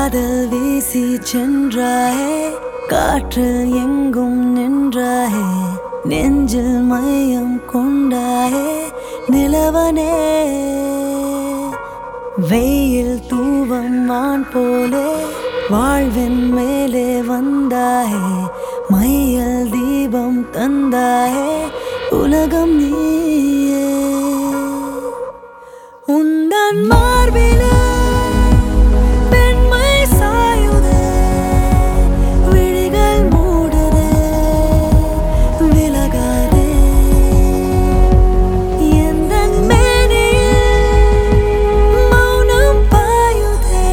காதல் வீசி சென்றாயே காற்றில் எங்கும் நின்றாயே நெஞ்சில் மையம் கொண்டாயே நிலவனே வெயில் தூவம் வான் போலே வாழ்வின் மேலே வந்தாயே மையல் தீபம் தந்தாயே உலகம் நீயே உந்தன் மார்பிலே பெண்மை சாயுதே விழிகள் மூடுதே விலகாதே எந்தன் மேனியில் மௌனம் பாயுதே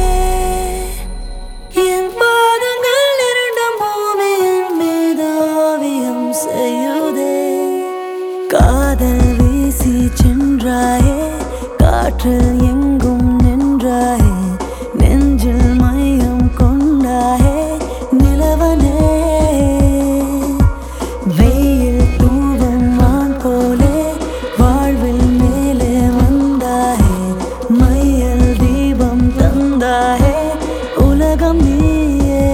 என் பாதங்கள் இரண்டும் பூமியின் மீது ஓவியம் செய்யுதே காதல் வீசி சென்றாயே காற்றில் எங்கும் நின்றாயே நெஞ்சில் மையம் கொண்டாயே நிலவனே வெயில் தூவம் வான் போலே வாழ்வில் மேலே வந்தாயே மையல் தீபம் தந்தாயே உலகம் நீயே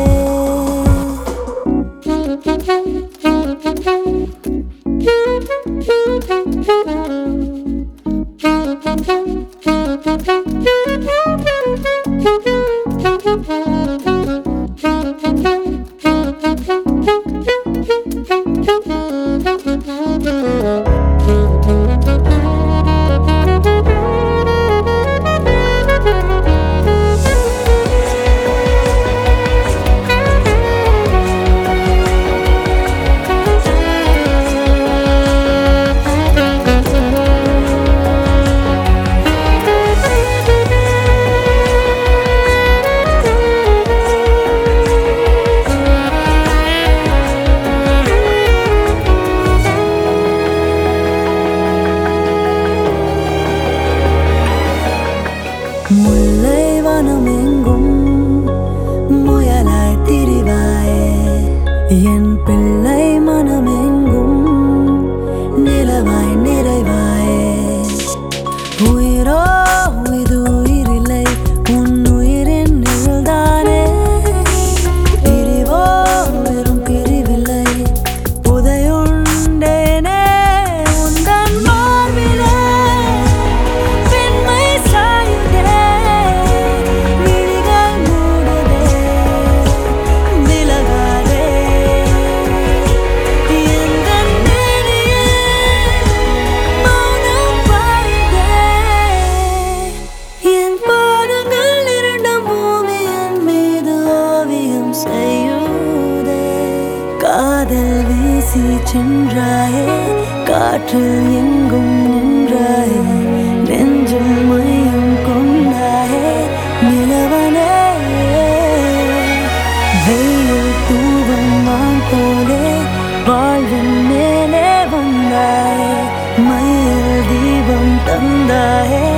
முல்லை வனம் எங்கும் முயலாய் திரிவாயே என் பிள்ளை மனம் எங்கும் நிலவாய் நிறைவாயே உயிரோ இது உயிரில்லை உன் உயிரின் நிழல்தானே பிரிவோ வெறும் பிரிவில்லை புதையுண்டேனே உந்தன் மார்பிலே பெண்மை சாயுதே விழிகள் மூடுதே விலகாதே எந்தன் மேனியே மௌனம் பாயுதே என் பாதங்கள் இரண்டும் பூமியின் மீது ஓவியம் செய்யுதே காதல் வீசி சென்றாயே காற்றில் எங்கும் நின்றாயே நெஞ்சில் மையம் கொண்டாயே நிலவனே வெயில் தூவம் வான் போலே வாழ்வின் மேலே வந்தாயே மயில் தீபம் தந்தாயே